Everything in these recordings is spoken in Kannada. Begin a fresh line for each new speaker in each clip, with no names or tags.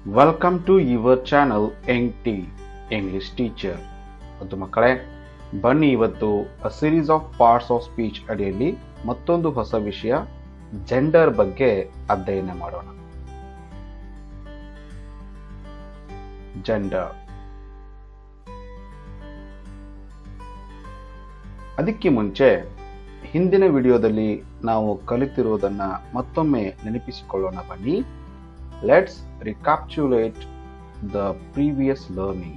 ವೆಲ್ಕಮ್ ಟು ಯುವರ್ ಚಾನಲ್ ಎಂಗ್ ಟಿ ಇಂಗ್ಲಿಷ್ ಟೀಚರ್ ಮತ್ತು ಮಕ್ಕಳೇ ಬನ್ನಿ ಇವತ್ತು a series of parts of speech ಅಡಿಯಲ್ಲಿ ಮತ್ತೊಂದು ಹೊಸ ವಿಷಯ ಜೆಂಡರ್ ಬಗ್ಗೆ ಅಧ್ಯಯನ ಮಾಡೋಣ ಜೆಂಡರ್ ಅದಕ್ಕೆ ಮುಂಚೆ ಹಿಂದಿನ ವಿಡಿಯೋದಲ್ಲಿ ನಾವು ಕಲಿತಿರುವುದನ್ನ ಮತ್ತೊಮ್ಮೆ ನೆನಪಿಸಿಕೊಳ್ಳೋಣ ಬನ್ನಿ let's recapitulate the previous learning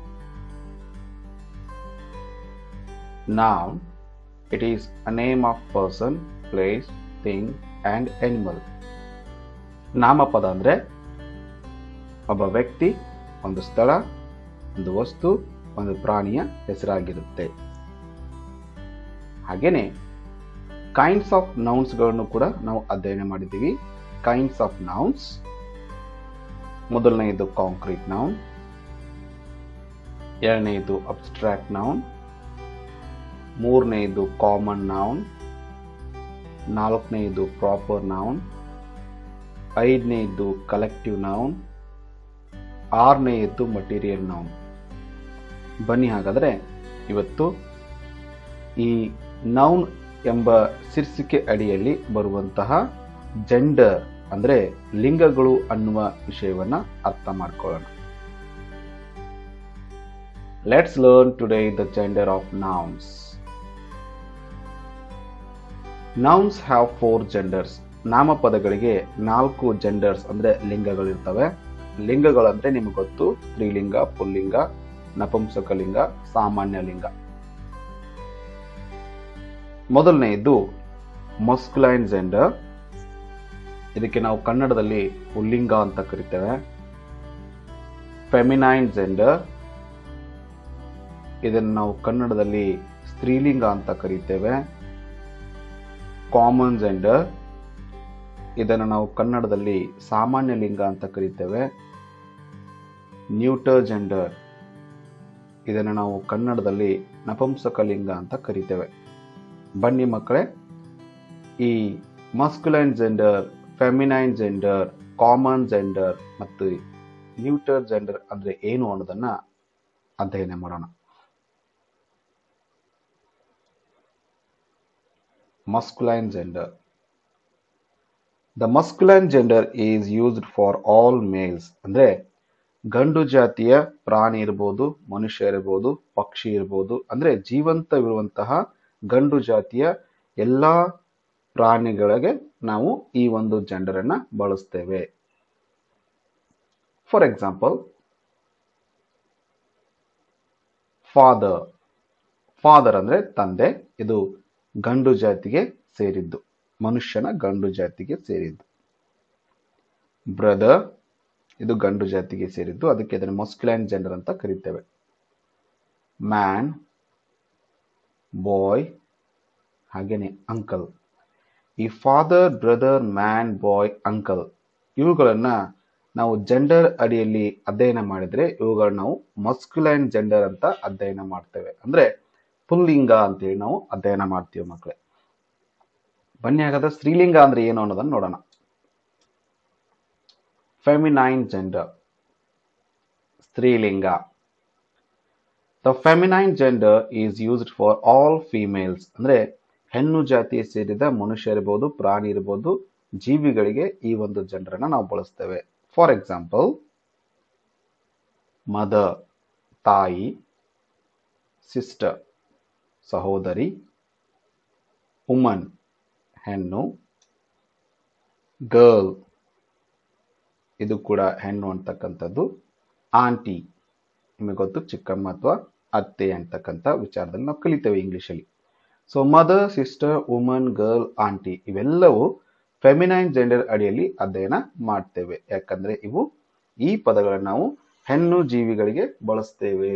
Noun, it is a name of person, place, thing and animal. ನಾಮಪದ ಅಂದ್ರೆ ಒಬ್ಬ ವ್ಯಕ್ತಿ ಒಂದು ಸ್ಥಳ ಒಂದು ವಸ್ತು ಒಂದು ಪ್ರಾಣಿಯ ಹೆಸರಾಗಿರುತ್ತೆ ಹಾಗೇನೆ ಕೈಂಡ್ಸ್ ಆಫ್ ನೌನ್ಸ್ಗಳನ್ನು ಕೂಡ ನಾವು ಅಧ್ಯಯನ ಮಾಡಿದ್ದೀವಿ ಕೈಂಡ್ಸ್ ಆಫ್ ನೌನ್ಸ್ ಮೊದಲನೆಯದು ಕಾಂಕ್ರೀಟ್ ನೌನ್ ಎರಡನೆಯದು ಅಬ್ಸ್ಟ್ರಾಕ್ಟ್ ನೌನ್ ಮೂರನೆಯದು ಕಾಮನ್ ನೌನ್ ನಾಲ್ಕನೆಯದು ಪ್ರಾಪರ್ ನೌನ್ ಐದನೆಯದು ಕಲೆಕ್ಟಿವ್ ನೌನ್ ಆರನೆಯದ್ದು ಮಟೀರಿಯಲ್ ನೌನ್ ಬನ್ನಿ ಹಾಗಾದರೆ ಇವತ್ತು ಈ ನೌನ್ ಎಂಬ ಶೀರ್ಷಿಕೆ ಅಡಿಯಲ್ಲಿ ಬರುವಂತಹ ಜೆಂಡರ್ ಅಂದ್ರೆ ಲಿಂಗಗಳು ಅನ್ನುವ ವಿಷಯವನ್ನ ಅರ್ಥ ಮಾಡ್ಕೊಳ್ಳೋಣ let's learn today the gender of nouns nouns have four genders ನಾಮಪದಗಳಿಗೆ ನಾಲ್ಕು ಜೆಂಡರ್ಸ್ ಅಂದ್ರೆ ಲಿಂಗಗಳಿರ್ತವೆ ಲಿಂಗಗಳಂದ್ರೆ ನಿಮಗೆ ಗೊತ್ತು ಸ್ತ್ರೀಲಿಂಗ ಪುಲ್ಲಿಂಗ ನಪುಂಸಕಲಿಂಗ ಸಾಮಾನ್ಯ ಲಿಂಗ ಮೊದಲನೆಯದು ಮಸ್ಕ್ಲೈನ್ ಜೆಂಡರ್ ಇದಕ್ಕೆ ನಾವು ಕನ್ನಡದಲ್ಲಿ ಪುಲ್ಲಿಂಗ ಅಂತ ಕರಿತೇವೆ ಫೆಮಿನೈನ್ ಜೆಂಡರ್ ಇದನ್ನು ನಾವು ಕನ್ನಡದಲ್ಲಿ ಸ್ತ್ರೀಲಿಂಗ ಅಂತ ಕರಿತೇವೆ ಕಾಮನ್ ಜೆಂಡರ್ ಇದನ್ನು ನಾವು ಕನ್ನಡದಲ್ಲಿ ಸಾಮಾನ್ಯ ಲಿಂಗ ಅಂತ ಕರಿತೇವೆ ನ್ಯೂಟರ್ ಜೆಂಡರ್ ಇದನ್ನು ನಾವು ಕನ್ನಡದಲ್ಲಿ ನಪುಂಸಕ ಲಿಂಗ ಅಂತ ಕರಿತೇವೆ ಬನ್ನಿ ಮಕ್ಕಳೇ ಈ masculine gender feminine gender common gender ಮತ್ತು ನ್ಯೂಟರ್ ಜೆಂಡರ್ ಅಂದ್ರೆ ಏನು ಅನ್ನೋದನ್ನ ಅಧ್ಯಯನ ಮಾಡೋಣ masculine gender. The masculine gender is used for all males. ಅಂದ್ರೆ ಗಂಡು ಜಾತಿಯ ಪ್ರಾಣಿ ಇರ್ಬೋದು ಮನುಷ್ಯ ಇರ್ಬೋದು ಪಕ್ಷಿ ಇರ್ಬೋದು ಅಂದ್ರೆ ಜೀವಂತವಿರುವಂತಹ ಗಂಡು ಜಾತಿಯ ಎಲ್ಲಾ ಪ್ರಾಣಿಗಳಿಗೆ ನಾವು ಈ ಒಂದು ಜೆಂಡರ್ ಅನ್ನ ಬಳಸ್ತೇವೆ ಫಾರ್ ಎಕ್ಸಾಂಪಲ್ ಫಾದರ್ ಫಾದರ್ ಅಂದ್ರೆ ತಂದೆ ಇದು ಗಂಡು ಜಾತಿಗೆ ಸೇರಿದ್ದು ಮನುಷ್ಯನ ಗಂಡು ಜಾತಿಗೆ ಸೇರಿದ್ದು ಬ್ರದರ್ ಇದು ಗಂಡು ಜಾತಿಗೆ ಸೇರಿದ್ದು ಅದಕ್ಕೆ ಅದನ್ನು ಮಸ್ಕ್ಲೈನ್ ಜೆಂಡರ್ ಅಂತ ಕರಿತೇವೆ ಮ್ಯಾನ್ ಬಾಯ್ ಹಾಗೇನೆ ಅಂಕಲ್ ಈ father brother man boy uncle ಇವುಗಳನ್ನ ನಾವು ಜೆಂಡರ್ ಅಡಿಯಲ್ಲಿ ಅಧ್ಯಯನ ಮಾಡಿದ್ರೆ ಇವುಗಳನ್ನ ನಾವು ಮಸ್ಕ್ಯುಲೈನ್ ಜೆಂಡರ್ ಅಂತ ಅಧ್ಯಯನ ಮಾಡ್ತೇವೆ ಅಂದ್ರೆ ಪುಲ್ಲಿಂಗ ಅಂತೇಳಿ ನಾವು ಅಧ್ಯಯನ ಮಾಡ್ತೀವಿ ಮಕ್ಕಳೇ ಬನ್ನಿ ಹಾಗಾದ್ರೆ ಸ್ತ್ರೀಲಿಂಗ ಅಂದ್ರೆ ಏನು ಅನ್ನೋದನ್ನ ನೋಡೋಣ ಫೆಮಿನೈನ್ ಜೆಂಡರ್ ಸ್ತ್ರೀಲಿಂಗ the feminine gender is used for all females ಅಂದ್ರೆ ಹೆಣ್ಣು ಜಾತಿಗೆ ಸೇರಿದ ಮನುಷ್ಯ ಇರಬಹುದು ಪ್ರಾಣಿ ಇರಬಹುದು ಜೀವಿಗಳಿಗೆ ಈ ಒಂದು ಜೆಂಡರ್ ಅನ್ನ ನಾವು ಬಳಸ್ತೇವೆ ಫಾರ್ ಎಕ್ಸಾಂಪಲ್ ಮದರ್ ತಾಯಿ ಸಿಸ್ಟರ್ ಸಹೋದರಿ ಉಮನ್ ಹೆಣ್ಣು ಗರ್ಲ್ ಇದು ಕೂಡ ಹೆಣ್ಣು ಅಂತಕ್ಕಂಥದ್ದು ಆಂಟಿ ನಿಮಗೆ ಗೊತ್ತು ಚಿಕ್ಕಮ್ಮ ಅಥವಾ ಅತ್ತೆ ಅಂತಕ್ಕಂಥ ವಿಚಾರದಲ್ಲಿ ನಾವು ಕಲಿತೇವೆ ಇಂಗ್ಲಿಷಲ್ಲಿ so mother sister woman girl aunty ಇವೆಲ್ಲವೂ ಫೆಮಿನೈನ್ ಜೆಂಡರ್ ಅಡಿಯಲ್ಲಿ ಅಧ್ಯಯನ ಮಾಡ್ತೇವೆ ಯಾಕಂದ್ರೆ ಇವು ಈ ಪದಗಳನ್ನು ನಾವು ಹೆಣ್ಣು ಜೀವಿಗಳಿಗೆ ಬಳಸ್ತೇವೆ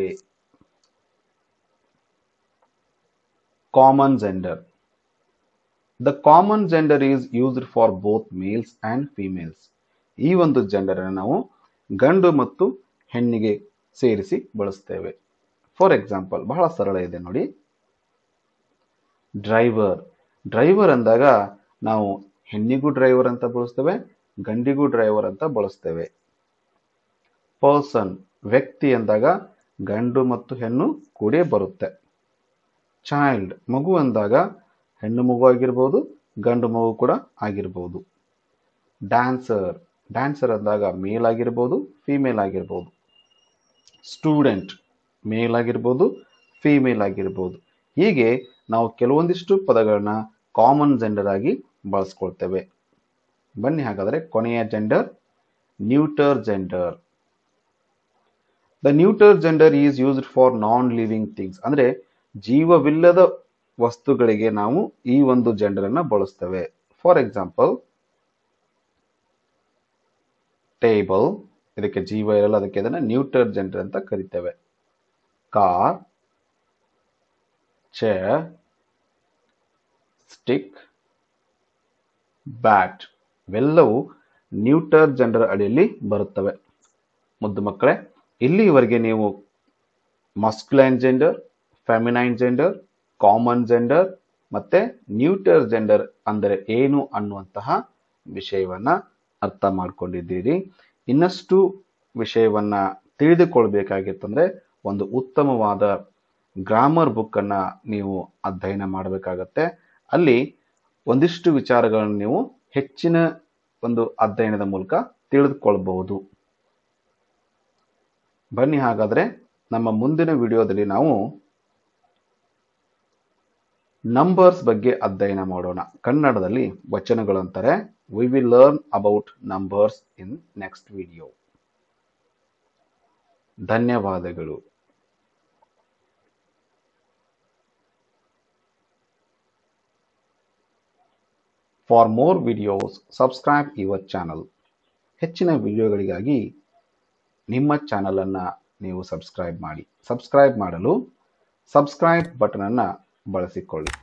common gender the common gender is used for both males and females ಈ ಒಂದು ಜೆಂಡರ್ ಅನ್ನು ನಾವು ಗಂಡು ಮತ್ತು ಹೆಣ್ಣಿಗೆ ಸೇರಿಸಿ ಬಳಸ್ತೇವೆ ಫಾರ್ ಎಕ್ಸಾಂಪಲ್ ಬಹಳ ಸರಳ ಇದೆ ನೋಡಿ ಡ್ರೈವರ್ ಡ್ರೈವರ್ ಅಂದಾಗ ನಾವು ಹೆಣ್ಣಿಗೂ ಡ್ರೈವರ್ ಅಂತ ಬಳಸ್ತೇವೆ ಗಂಡಿಗೂ ಡ್ರೈವರ್ ಅಂತ ಬಳಸ್ತೇವೆ ಪರ್ಸನ್ ವ್ಯಕ್ತಿ ಎಂದಾಗ ಗಂಡು ಮತ್ತು ಹೆಣ್ಣು ಕೂಡೇ ಬರುತ್ತೆ ಚೈಲ್ಡ್ ಮಗು ಅಂದಾಗ ಹೆಣ್ಣು ಮಗು ಆಗಿರ್ಬೋದು ಗಂಡು ಮಗು ಕೂಡ ಆಗಿರ್ಬೋದು ಡ್ಯಾನ್ಸರ್ ಡ್ಯಾನ್ಸರ್ ಅಂದಾಗ ಮೇಲ್ ಆಗಿರ್ಬೋದು ಫೀಮೇಲ್ ಆಗಿರ್ಬೋದು ಸ್ಟೂಡೆಂಟ್ ಮೇಲ್ ಆಗಿರ್ಬೋದು ಫೀಮೇಲ್ ಆಗಿರ್ಬೋದು ಹೀಗೆ ನಾವು ಕೆಲವೊಂದಿಷ್ಟು ಪದಗಳನ್ನ ಕಾಮನ್ ಜೆಂಡರ್ ಆಗಿ ಬಳಸ್ಕೊಳ್ತೇವೆ ಬನ್ನಿ ಹಾಗಾದರೆ ಕೊನೆಯ gender neuter gender the neuter gender is used for non living things ಅಂದರೆ ಜೀವವಿಲ್ಲದ ವಸ್ತುಗಳಿಗೆ ನಾವು ಈ ಒಂದು ಜೆಂಡರ್ ಅನ್ನ ಬಳಸ್ತೇವೆ ಫಾರ್ ಎಕ್ಸಾಂಪಲ್ ಟೇಬಲ್ ಇದಕ್ಕೆ ಜೀವ ಇರಲ್ಲ ಅದಕ್ಕೆ ಇದನ್ನ ನ್ಯೂಟರ್ ಜೆಂಡರ್ ಅಂತ ಕರಿತೇವೆ ಕಾರ್ ಚೇರ್ ಸ್ಟಿಕ್ ಬ್ಯಾಟ್ ಇವೆಲ್ಲವೂ ನ್ಯೂಟರ್ ಜೆಂಡರ್ ಅಡಿಯಲ್ಲಿ ಬರುತ್ತವೆ ಮುದ್ದು ಮಕ್ಕಳೇ ಇಲ್ಲಿಯವರೆಗೆ ನೀವು masculine gender feminine gender common gender ಮತ್ತೆ ನ್ಯೂಟರ್ ಜೆಂಡರ್ ಅಂದರೆ ಏನು ಅನ್ನುವಂತಹ ವಿಷಯವನ್ನ ಅರ್ಥ ಮಾಡ್ಕೊಂಡಿದ್ದೀರಿ ಇನ್ನಷ್ಟು ವಿಷಯವನ್ನ ತಿಳಿದುಕೊಳ್ಬೇಕಾಗಿತ್ತಂದ್ರೆ ಒಂದು ಉತ್ತಮವಾದ ಗ್ರಾಮರ್ ಬುಕ್ ಅನ್ನ ನೀವು ಅಧ್ಯಯನ ಮಾಡಬೇಕಾಗತ್ತೆ ಅಲ್ಲಿ ಒಂದಿಷ್ಟು ವಿಚಾರಗಳನ್ನು ನೀವು ಹೆಚ್ಚಿನ ಒಂದು ಅಧ್ಯಯನದ ಮೂಲಕ ತಿಳಿದುಕೊಳ್ಬಹುದು ಬನ್ನಿ ಹಾಗಾದ್ರೆ ನಮ್ಮ ಮುಂದಿನ ವಿಡಿಯೋದಲ್ಲಿ ನಾವು ನಂಬರ್ಸ್ ಬಗ್ಗೆ ಅಧ್ಯಯನ ಮಾಡೋಣ ಕನ್ನಡದಲ್ಲಿ ವಚನಗಳಂತಾರೆ we will learn about numbers in next video ಧನ್ಯವಾದಗಳು for more videos subscribe your channel ಹೆಚ್ಚಿನ ವಿಡಿಯೋಗಳಿಗಾಗಿ ನಿಮ್ಮ ಚಾನಲನ್ನು ನೀವು ಸಬ್ಸ್ಕ್ರೈಬ್ ಮಾಡಿ ಸಬ್ಸ್ಕ್ರೈಬ್ ಮಾಡಲು ಸಬ್ಸ್ಕ್ರೈಬ್ ಬಟನನ್ನು ಬಳಸಿಕೊಳ್ಳಿ